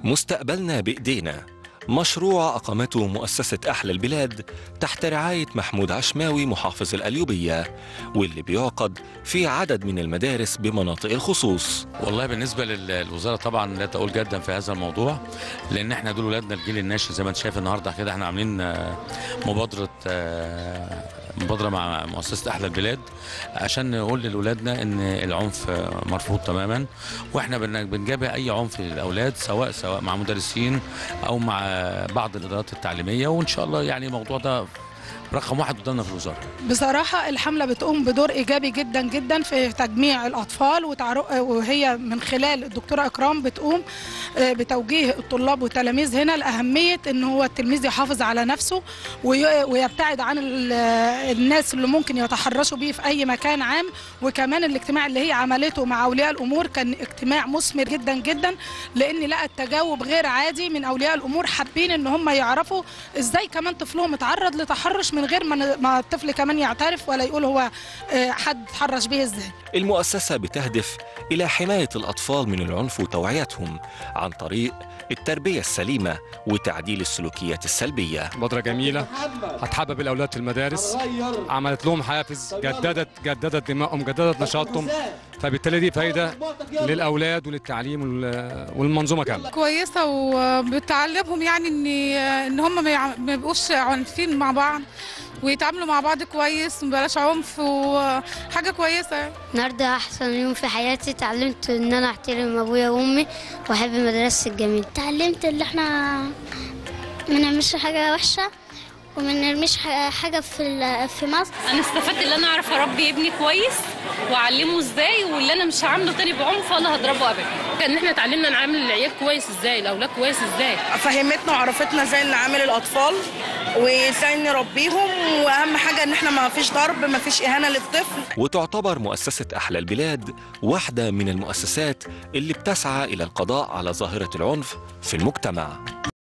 مستقبلنا بإيدينا مشروع أقامته مؤسسة أحلى البلاد تحت رعاية محمود عشماوي محافظ الأليوبية واللي بيعقد في عدد من المدارس بمناطق الخصوص والله بالنسبه لل- للوزاره طبعا لا تقول جدا في هذا الموضوع لان احنا دول ولادنا الجيل الناشئ زي ما انت شايف النهارده كده احنا عاملين آه، مبادره آه، مبادره مع مؤسسه احلى البلاد عشان نقول لاولادنا ان العنف آه، مرفوض تماما واحنا بن- بنجابه اي عنف للاولاد سواء سواء مع مدرسين او مع بعض الادارات التعليميه وان شاء الله يعني الموضوع ده رقم واحد قدامنا في الوزاره بصراحة الحملة بتقوم بدور إيجابي جدا جدا في تجميع الأطفال وتعرف وهي من خلال الدكتورة إكرام بتقوم آه، بتوجيه الطلاب والتلاميذ هنا لأهمية إن هو التلميذ يحافظ على نفسه وي- ويبتعد عن ال- الناس اللي ممكن يتحرشوا بيه في أي مكان عام وكمان الاجتماع اللي هي عملته مع أولياء الأمور كان اجتماع مثمر جدا جدا لأن لقى التجاوب غير عادي من أولياء الأمور حابين إن هم يعرفوا إزاي كمان طفلهم اتعرض لتحرش من غير ما ما الطفل كمان يعترف ولا يقول هو آه، حد تحرش بيه ازاي المؤسسة بتهدف إلى حماية الأطفال من العنف وتوعيتهم عن طريق التربية السليمة وتعديل السلوكيات السلبية مبادرة جميلة هتحبب الأولاد في المدارس عملت لهم حافز جددت جددت دمائهم جددت نشاطهم فبالتالي دي فايدة للأولاد وللتعليم وال- والمنظومة كاملة كويسة وبتعلمهم يعني ان ان هم ما يع- ما يبقوش عنفين مع بعض ويتعاملوا مع بعض كويس ومبلاش عنف وحاجة كويسة يعني. النهارده احسن يوم في حياتي اتعلمت ان انا احترم ابويا وامي واحب مدرستي الجميله اتعلمت ان احنا ما نعملش حاجه وحشه وما نرميش ح- حاجه في ال- في مصر انا استفدت ان انا اعرف اربي ابني كويس واعلمه ازاي واللي انا مش هعامله تاني بعنف ولا هضربه ابدا ان احنا اتعلمنا نعامل العيال كويس ازاي الاولاد كويس ازاي فهمتنا وعرفتنا ازاي نعامل الاطفال وازاي نربيهم واهم حاجه ان احنا ما فيش ضرب ما فيش اهانه للطفل وتعتبر مؤسسة أحلى البلاد واحدة من المؤسسات اللي بتسعى إلى القضاء على ظاهرة العنف في المجتمع